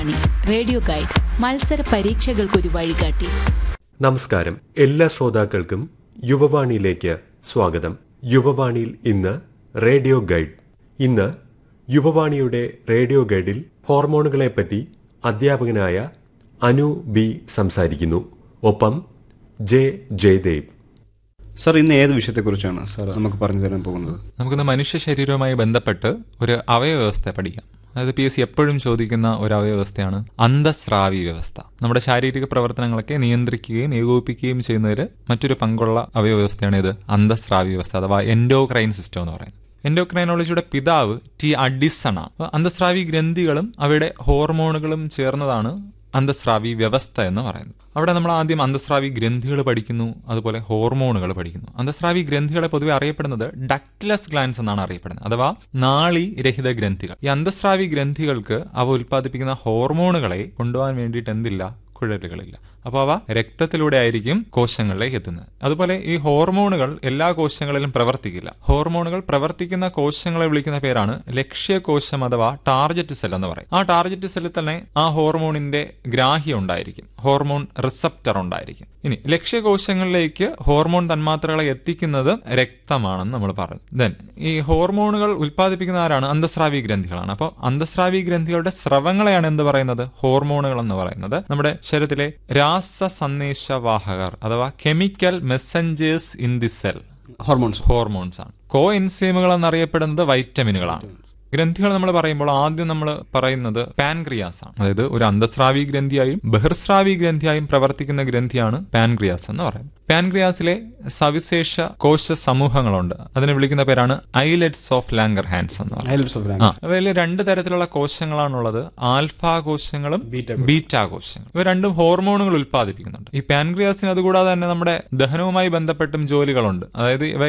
radio guide മത്സര പരീക്ഷകൾക്കൊരു വഴികാട്ടി നമസ്കാരം എല്ലാ ശ്രോതാക്കൾക്കും യുവവാണിയിലേക്ക് സ്വാഗതം യുവവാണിയിൽ ഇന്ന് റേഡിയോ ഗൈഡ് ഇന്ന് യുവവാണിയുടെ റേഡിയോ ഗൈഡിൽ ഹോർമോണുകളെപ്പറ്റി അധ്യാപകനായ അനു ബി സംസാരിക്കുന്നു ഒപ്പം ജെ ജയദേവ് സാർ ഇന്ന് ഏത് വിഷയത്തെക്കുറിച്ചാണ് സാർ നമുക്ക് പറഞ്ഞു തരാൻ പോകുന്നത് നമുക്കിന്ന് മനുഷ്യ ശരീരവുമായി ബന്ധപ്പെട്ട് ഒരു അവയവ്യവസ്ഥ പഠിക്കാം അതായത് പി എസ് സി എപ്പോഴും ചോദിക്കുന്ന ഒരു അവയവസ്ഥയാണ് അന്തസ്രാവി വ്യവസ്ഥ നമ്മുടെ ശാരീരിക പ്രവർത്തനങ്ങളൊക്കെ നിയന്ത്രിക്കുകയും ഏകോപിപ്പിക്കുകയും ചെയ്യുന്നതിൽ മറ്റൊരു പങ്കുള്ള അവയവ്യവസ്ഥയാണ് ഇത് അന്തസ്രാവി വ്യവസ്ഥ അഥവാ എൻഡോക്രൈൻ സിസ്റ്റം എന്ന് പറയുന്നത് എൻഡോക്രൈനോളജിയുടെ പിതാവ് ടി അഡിസൺ ആണ് അപ്പോൾ അന്തസ്രാവി ഗ്രന്ഥികളും അവയുടെ ഹോർമോണുകളും ചേർന്നതാണ് അന്തസ്രാവി വ്യവസ്ഥ എന്ന് പറയുന്നത് അവിടെ നമ്മൾ ആദ്യം അന്തസ്രാവി ഗ്രന്ഥികൾ പഠിക്കുന്നു അതുപോലെ ഹോർമോണുകൾ പഠിക്കുന്നു അന്തസ്രാവി ഗ്രന്ഥികളെ പൊതുവെ അറിയപ്പെടുന്നത് ഡക്ട്ലെസ് ഗ്ലാൻസ് എന്നാണ് അറിയപ്പെടുന്നത് അഥവാ നാളി രഹിത ഗ്രന്ഥികൾ ഈ അന്തസ്രാവി ഗ്രന്ഥികൾക്ക് അവ ഉൽപ്പാദിപ്പിക്കുന്ന ഹോർമോണുകളെ കൊണ്ടുപോകാൻ വേണ്ടിയിട്ട് എന്തില്ല കുഴലുകളില്ല അപ്പോൾ അവ രക്തത്തിലൂടെ ആയിരിക്കും കോശങ്ങളിലേക്ക് എത്തുന്നത് അതുപോലെ ഈ ഹോർമോണുകൾ എല്ലാ കോശങ്ങളിലും പ്രവർത്തിക്കില്ല ഹോർമോണുകൾ പ്രവർത്തിക്കുന്ന കോശങ്ങളെ വിളിക്കുന്ന പേരാണ് ലക്ഷ്യകോശം അഥവാ ടാർജറ്റ് സെൽ എന്ന് പറയും ആ ടാർജറ്റ് സെല്ലിൽ തന്നെ ആ ഹോർമോണിന്റെ ഗ്രാഹ്യം ഉണ്ടായിരിക്കും ഹോർമോൺ റിസപ്റ്റർ ഉണ്ടായിരിക്കും ഇനി ലക്ഷ്യകോശങ്ങളിലേക്ക് ഹോർമോൺ തന്മാത്രകളെ എത്തിക്കുന്നത് രക്തമാണെന്ന് നമ്മൾ പറഞ്ഞു ദെൻ ഈ ഹോർമോണുകൾ ഉൽപ്പാദിപ്പിക്കുന്ന ആരാണ് അന്തസ്രാവി ഗ്രന്ഥികളാണ് അപ്പോൾ അന്തസ്രാവി ഗ്രന്ഥികളുടെ സ്രവങ്ങളെയാണ് എന്ത് പറയുന്നത് ഹോർമോണുകൾ എന്ന് പറയുന്നത് നമ്മുടെ ശരീരത്തിലെ രാസ സന്ദേശവാഹകർ അഥവാ chemical messengers in the cell hormones hormones ആണ് കോ എൻസൈമുകൾ എന്നറിയപ്പെടുന്നത് വൈറ്റമിനുകളാണ് ഗ്രന്ഥികൾ നമ്മൾ പറയുമ്പോൾ ആദ്യം നമ്മൾ പറയുന്നത് പാൻക്രിയാസ് ആണ് അതായത് ഒരു അന്തസ്രാവി ഗ്രന്ഥിയായും ബഹിർസ്രാവി ഗ്രന്ഥിയായും പ്രവർത്തിക്കുന്ന ഗ്രന്ഥിയാണ് പാൻക്രിയാസ് എന്ന് പറയുന്നത് പാൻക്രിയാസിലെ സവിശേഷ കോശ സമൂഹങ്ങളുണ്ട് അതിനെ വിളിക്കുന്ന പേരാണ് ഐലെറ്റ്സ് ഓഫ് ലാംഗർ ഹാൻഡ്സ് എന്ന് പറയുന്നത് ഐലറ്റ്സ് ഓഫ് ആ അവയിൽ രണ്ട് തരത്തിലുള്ള കോശങ്ങളാണുള്ളത് ആൽഫ കോശങ്ങളും ബീറ്റ കോശങ്ങളും ഇവ രണ്ടും ഹോർമോണുകൾ ഉൽപ്പാദിപ്പിക്കുന്നുണ്ട് ഈ പാൻക്രിയാസിന് അതുകൂടാതെ തന്നെ നമ്മുടെ ദഹനവുമായി ബന്ധപ്പെട്ടും ജോലികളുണ്ട് അതായത് ഇവ